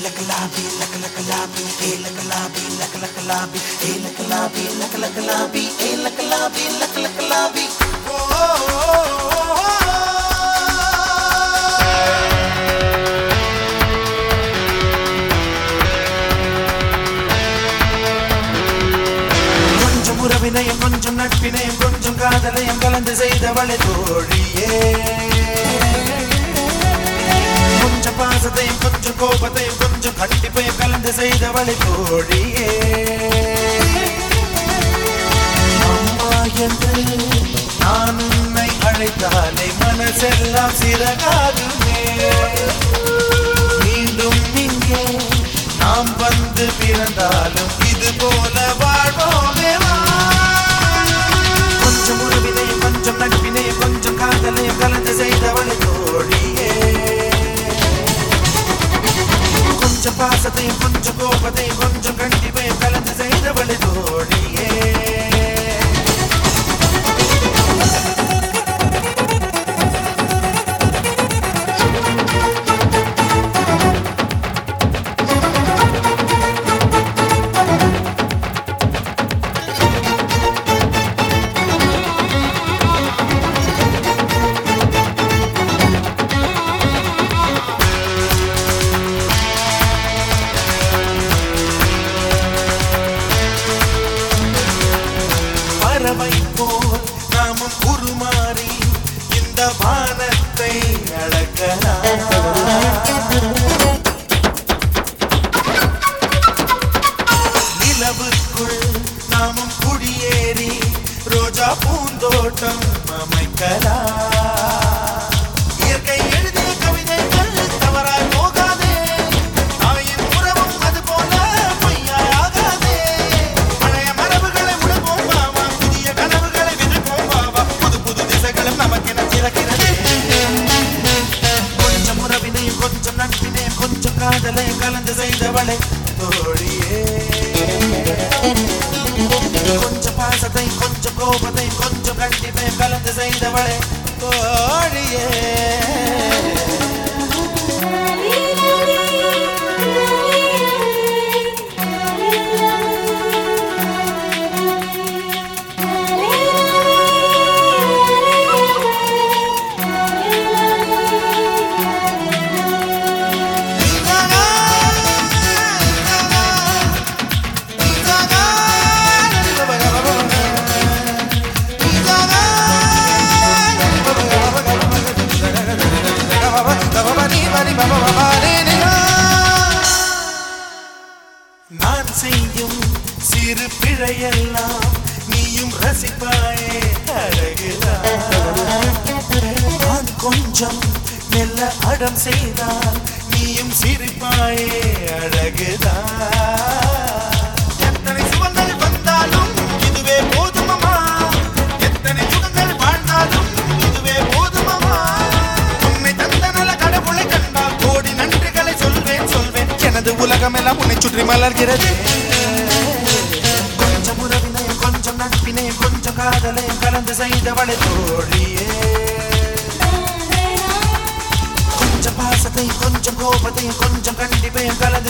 லக்கலாபி லக்கலக்கலாபி ஏ லக்கலாபி லக்கலக்கலாபி ஏ லக்கலாபி லக்கலக்கலாபி ஏ லக்கலாபி லக்கலக்கலாபி கொஞ்சம் உறவினையும் கொஞ்சம் நட்பினையும் கொஞ்சம் காதலையும் கலந்து செய்தவளை தோழியே கொஞ்சம் பாசத்தையும் கொஞ்சம் கோபத்தையும் கொஞ்சம் கண்டிப்பையும் கலந்து செய்தவளை தோழியே அம்மா என்று நான் உன்னை அழைத்தாலே மனசெல்லாம் சிறகாகுமே மீண்டும் இங்கே நாம் வந்து பிறந்தாலும் இது போல வாழ்வோமே வா. கொஞ்சம் உறவினையும் கொஞ்சம் நட்பினையும் கொஞ்சம் காதலையும் கலந்து செய்தவளை தோழியே கொஞ்சம் பாசத்தையும் கொஞ்சம் கோபத்தையும் கொஞ்சம் கண்டிப்பையும் கலந்து செய்தவளை தோழியே பறவை போல் நாமும் உருமாறி இந்த வானத்தை அளக்கலாம் நிலவுக்குள் நாமும் குடியேறி ரோஜா பூந்தோட்டம் அமைக்கலாம் இயற்கை எழுதிய கவிதைகள் தவறாய் போகாதே தாயின் உறவும் அது போல பொய்யாகாதே பழைய மரபுகளை உடுப்போம் பாவா புதிய கனவுகளை விதைப்போம் பாவா புது புது திசைகளும் நமக்கென திறக்கிறது கொஞ்சம் உறவினையும் கொஞ்சம் நட்பினையும் கொஞ்சம் காதலையும் கலந்து செய்தவளை தோழியே கொஞ்சம் பாசத்தையும் கொஞ்சம் கோபத்தையும் கொஞ்சம் கண்டிப்பையும் கலந்து செய்தவளை தோழியே நான் செய்யும் சிறு பிழையெல்லாம் நீயும் ரசிப்பாயே அழகுதான் நான் கொஞ்சம் மெல்ல அடம் செய்தால் நீயும் சிரிப்பாயே அழகுதான் எத்தனை சுகங்கள் வந்தாலும் இதுவே போதுமம்மா எத்தனை சுகங்கள் வாழ்ந்தாலும் இதுவே போதுமம்மா உன்னை தந்த நல கடவுளை கண்டால் கோடி நன்றிகளை சொல்வேன் சொல்வேன் எனது உலகமெல்லாம் உன்னை சுற்றி மலர்கிறது கொஞ்சம் உறவினையும் கொஞ்சம் நட்பினையும் கொஞ்சம் காதலையும் கலந்து செய்தவளை தோழியே கொஞ்சம் பாசத்தையும் கொஞ்சம் கோபத்தையும் கொஞ்சம் கண்டிப்பையும் கலந்து